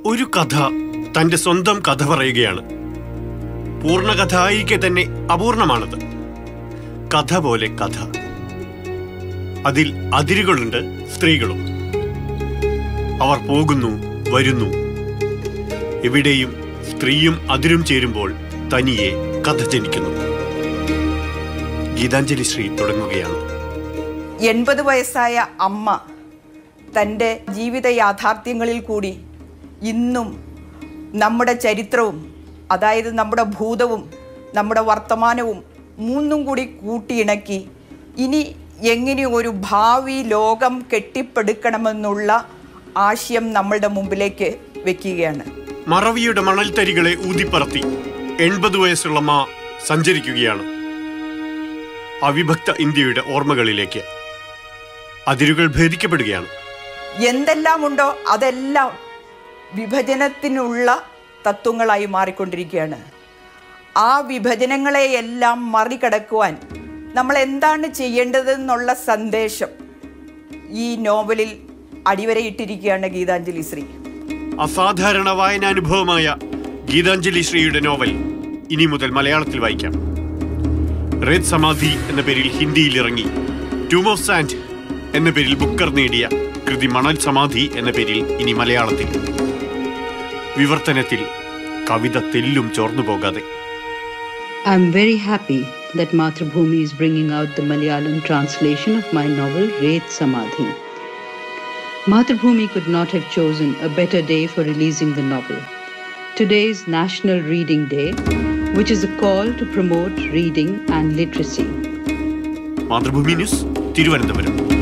ഒരു കഥ തന്റെ സ്വന്തം കഥ പറയുകയാണ് പൂർണ്ണകഥ ആയിരിക്കെ തന്നെ അപൂർണമാണത് കഥ പോലെ കഥ അതിൽ അതിരുകളുണ്ട് സ്ത്രീകളും അവർ പോകുന്നു വരുന്നു എവിടെയും സ്ത്രീയും അതിരും ചേരുമ്പോൾ തനിയെ കഥ ജനിക്കുന്നു ഗീതാഞ്ജലി ശ്രീ തുടങ്ങുകയാണ് എൺപത് വയസ്സായ അമ്മ തൻ്റെ ജീവിത യാഥാർത്ഥ്യങ്ങളിൽ കൂടി ഇന്നും നമ്മുടെ ചരിത്രവും അതായത് നമ്മുടെ ഭൂതവും നമ്മുടെ വർത്തമാനവും മൂന്നും കൂടി കൂട്ടിയിണക്കി ഇനി എങ്ങനെ ഒരു ഭാവി ലോകം കെട്ടിപ്പടുക്കണമെന്നുള്ള ആശയം നമ്മളുടെ മുമ്പിലേക്ക് വെക്കുകയാണ് മറവിയുടെ മണൽത്തരികളെ ഊതിപ്പറത്തി എൺപത് വയസ്സുള്ള മാ സഞ്ചരിക്കുകയാണ് അവിഭക്ത ഇന്ത്യയുടെ ഓർമ്മകളിലേക്ക് അതിരുകൾ ഭേദിക്കപ്പെടുകയാണ് എന്തെല്ലാം ഉണ്ടോ അതെല്ലാം വിഭജനത്തിനുള്ള തത്വങ്ങളായി മാറിക്കൊണ്ടിരിക്കുകയാണ് ആ വിഭജനങ്ങളെയെല്ലാം മറികടക്കുവാൻ നമ്മൾ എന്താണ് ചെയ്യേണ്ടതെന്നുള്ള സന്ദേശം ഈ നോവലിൽ അടിവരയിട്ടിരിക്കുകയാണ് ഗീതാഞ്ജലി ശ്രീ അസാധാരണ വായനാനുഭവമായ ഗീതാഞ്ജലി ശ്രീയുടെ നോവൽ ഇനി മുതൽ മലയാളത്തിൽ വായിക്കാം റേത് സമാധി എന്ന പേരിൽ ഹിന്ദിയിൽ ഇറങ്ങി ടൂം ഓഫ് സാൻഡ് എന്ന പേരിൽ ബുക്കർ നേടിയ കൃതി മണൽ സമാധി എന്ന പേരിൽ ഇനി മലയാളത്തിൽ വിവർത്തനത്തിൽ കവിത തെല്ലും ചോർന്നു പോകാതെ I'm very happy that Mathrubhumi is bringing out the Malayalam translation of my novel Ret Samadhi. Mathrubhumi could not have chosen a better day for releasing the novel. Today is National Reading Day, which is a call to promote reading and literacy. Mathrubhumi news Thiruvananthapuram